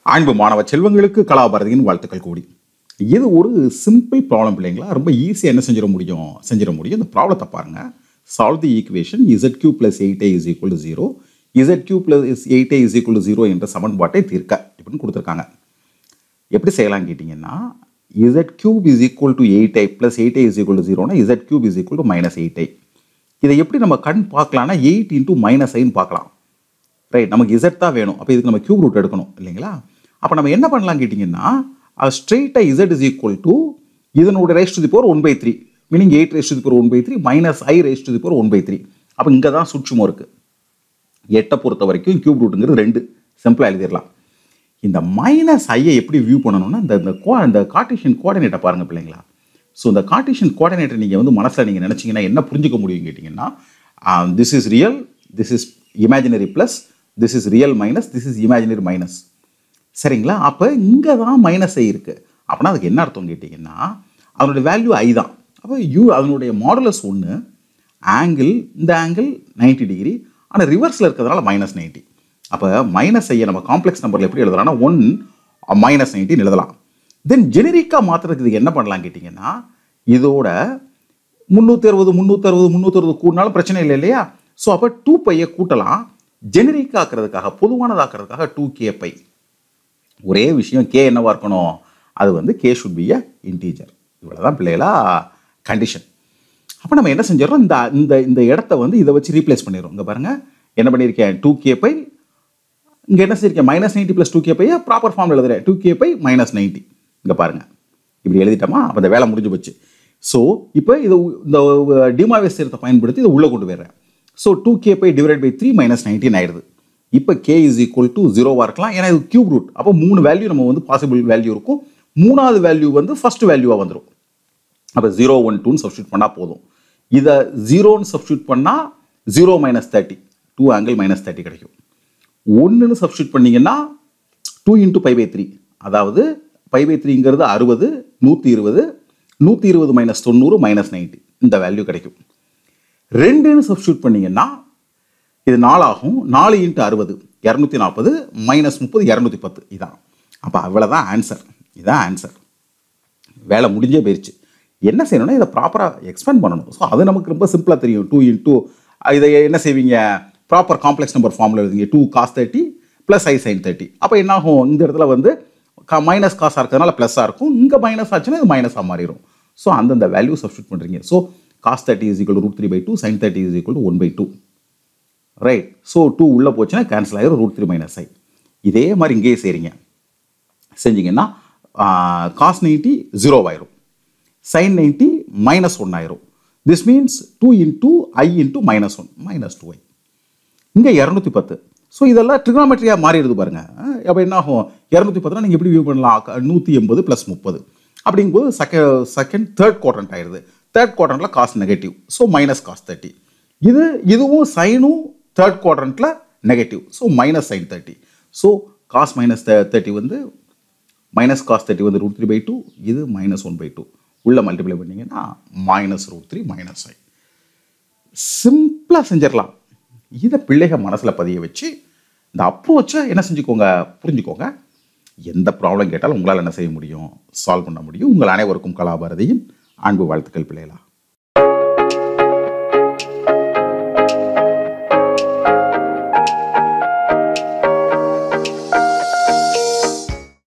அன்பு மாணவ செல்வங்களுக்கு கலாபாரதியின் வாழ்த்துக்கள் கூடி இது ஒரு சிம்பிள் ப்ராப்ளம் பிள்ளைங்களா ரொம்ப ஈஸியாக என்ன செஞ்சிட முடியும் செஞ்சிட முடியும் இந்த ப்ராப்ளத்தை பாருங்க solve the equation Z cube plus eight is equal to zero Z cube plus eight is equal to zero என்ற சமன்பாட்டை தீர்க்க இப்படின்னு கொடுத்துருக்காங்க எப்படி செய்யலாம் கேட்டிங்கன்னா Z cube is equal to eight I plus eight I is equal to ஜீரோனா Z cube is equal to minus eight I இதை எப்படி நம்ம கண் பார்க்கலாம்னா எயிட் இன்டூ மைனஸ் ஐன்னு பார்க்கலாம் ரைட் நமக்கு இசட் தான் வேணும் அப்போ இதுக்கு நம்ம கியூப் ரூட் எடுக்கணும் இல்லைங்களா அப்போ நம்ம என்ன பண்ணலாம் கேட்டிங்கன்னா ஸ்ட்ரெயிட்டாக இசட் இஸ் ஈக்குவல் டு இதனோட raise to the power one by three meaning eight raise to the power one by three minus I raise to the power one by three அப்போ இங்கே தான் சுற்றுமோ இருக்குது எட்டை பொறுத்த வரைக்கும் கியூப் ரூட்டுங்கிறது ரெண்டு சிம்பிளாக எழுதிடலாம் இந்த மைனஸ் ஐயை எப்படி வியூ பண்ணணும்னா இந்த இந்த கோ இந்த கார்டிஷியன் கோஆர்டினேட்டை பாருங்கள் பிள்ளைங்களா ஸோ இந்த கார்டிஷியன் கோஆர்டினேட்டர் நீங்கள் வந்து மனசில் நீங்கள் நினச்சிங்கன்னா என்ன புரிஞ்சுக்க முடியும் கேட்டிங்கன்னா this is real this is imaginary plus this is real minus this is imaginary minus சரிங்களா அப்போ இங்கே தான் மைனஸ் ஐ இருக்குது அப்படின்னா அதுக்கு என்ன அர்த்தம் கேட்டிங்கன்னா அதனுடைய வேல்யூ ஐ தான் அப்போ யூ அதனுடைய மாடலஸ் ஒன்று ஆங்கிள் இந்த ஆங்கிள் 90 டிகிரி ஆனால் ரிவர்ஸில் இருக்கிறதுனால மைனஸ் நைன்ட்டி அப்போ மைனஸ் ஐயை நம்ம காம்ப்ளெக்ஸ் நம்பரில் எப்படி எழுதலாம்னா ஒன் மைனஸ் நைன்ட்டின்னு எழுதலாம் தென் ஜெனரிக்காக மாற்றுறதுக்கு என்ன பண்ணலாம் கேட்டிங்கன்னா இதோட முந்நூற்றி அறுபது முந்நூற்றி அறுபது முந்நூற்றி அறுபது கூட்டினாலும் பிரச்சனை இல்லை இல்லையா ஸோ அப்போ டூ பையை கூட்டலாம் ஜெனரிக் ஆக்கிறதுக்காக பொதுவானதாக்குறதுக்காக டூ கே பை ஒரே விஷயம் கே என்னவா இருக்கணும் அது வந்து K should be a integer இவ்வளோதான் பிள்ளைகளா கண்டிஷன் அப்போ நம்ம என்ன செஞ்சிடறோம் இந்த இந்த இந்த இடத்த வந்து இதை வச்சு ரீப்ளேஸ் பண்ணிடுறோம் இங்கே பாருங்கள் என்ன பண்ணியிருக்கேன் டூ கே பை இங்கே என்ன செஞ்சிருக்கேன் minus ninety plus two K பையை ப்ராப்பர் ஃபார்ம் எழுதுறேன் two K pi minus ninety இங்கே பாருங்கள் இப்படி எழுதிட்டோமா அப்போ இந்த வேலை முடிஞ்சு போச்சு ஸோ இப்போ இது இந்த டிமாவேஸ் தேரத்தை பயன்படுத்தி இதை உள்ளே கொண்டு போயிடுறேன் so two K pi divide by three minus nineteen ஆயிடுது இப்போ கே இஸ் ஈக்குவல் டு ஜீரோவாக இருக்கலாம் ஏன்னா இது கியூப் ரூட் அப்போ மூணு வேல்யூ நம்ம வந்து பாசிபிள் வேல்யூ இருக்கும் மூணாவது வேல்யூ வந்து ஃபர்ஸ்ட் வேல்யூவாக வந்துடும் அப்போ ஜீரோ ஒன் டூன்னு சப்ஸ்டியூட் பண்ணால் போதும் இதை ஜீரோன்னு சப்ஸ்டியூட் பண்ணால் zero minus thirty two angle minus thirty கிடைக்கும் ஒன்றுன்னு சப்ஸ்டியூட் பண்ணீங்கன்னா two into pi by three அதாவது பை பை த்ரீங்கிறது அறுபது நூற்றி இருபது நூற்றி இருபது மைனஸ் தொண்ணூறு மைனஸ் நைன்ட்டி இந்த வேல்யூ கிடைக்கும் ரெண்டுன்னு சப்ஸ்டியூட் பண்ணீங்கன்னா இது நாலாகும் நாலு இன்ட்டு அறுபது இரநூத்தி நாற்பது மைனஸ் முப்பது இரநூத்தி பத்து இதான் அப்போ அவ்வளோதான் ஆன்சர் இதான் ஆன்சர் வேலை முடிஞ்சே போயிடுச்சு என்ன செய்யணும்னா இதை ப்ராப்பராக எக்ஸ்பேண்ட் பண்ணணும் ஸோ அது நமக்கு ரொம்ப சிம்பிளாக தெரியும் டூ இன்டூ இதை என்ன செய்வீங்க ப்ராப்பர் காம்ப்ளெக்ஸ் நம்பர் ஃபார்மில் எழுதுங்க two cos thirty plus I sine thirty அப்போ என்ன ஆகும் இந்த இடத்துல வந்து மைனஸ் காசாக இருக்கிறதுனால ப்ளஸ்ஸாக இருக்கும் இங்கே மைனஸ் ஆச்சுன்னா இது மைனஸாக மாறிடும் ஸோ அந்தந்த வேல்யூ சப்ஸ்டியூட் பண்ணுறீங்க so cos thirty is equal root three by two sine thirty is equal one by two right so two உள்ளே போச்சுன்னா கேன்சல் ஆகிடும் ரூட் த்ரீ மைனஸ் ஐ இதே மாதிரி இங்கேயே செய்கிறீங்க செஞ்சீங்கன்னா காஸ் நைன்ட்டி ஜீரோவாயிரும் சைன் நைன்ட்டி மைனஸ் ஒன் ஆயிரும் this means two into I into minus one minus two I இங்கே இரநூத்தி பத்து ஸோ இதெல்லாம் ட்ரிக்னாமெட்ரியாக மாறிடுது பாருங்க அப்போ என்ன ஆகும் இரநூத்தி பத்துனா நீங்கள் எப்படி வியூ பண்ணலாம் நூற்றி எண்பது ப்ளஸ் முப்பது அப்படிங்கும்போது செகண்ட் செகண்ட் தேர்ட் குவாட்ரண்ட் ஆயிடுது தேர்ட் குவாட்ரண்ட்டில் cos negative so minus cos thirty இது இதுவும் சைனும் தேர்ட் குவாட்ரண்ட்டில் negative so minus sine thirty so cos minus thirty வந்து மைனஸ் காஸ் தேர்ட்டி வந்து ரூட் த்ரீ பை டூ இது மைனஸ் ஒன் பை டூ உள்ளே மல்டிப்ளை பண்ணிங்கன்னா minus root three minus I சிம்பிளாக செஞ்சிடலாம் இதை பிள்ளைக மனசில் பதிய வச்சு இந்த அப்ரோச்சை என்ன செஞ்சுக்கோங்க புரிஞ்சுக்கோங்க எந்த ப்ராப்ளம் கேட்டாலும் உங்களால் என்ன செய்ய முடியும் சால்வ் பண்ண முடியும் உங்கள் அனைவருக்கும் கலாபாரதியின் அன்பு வாழ்த்துக்கள் பிள்ளைகளா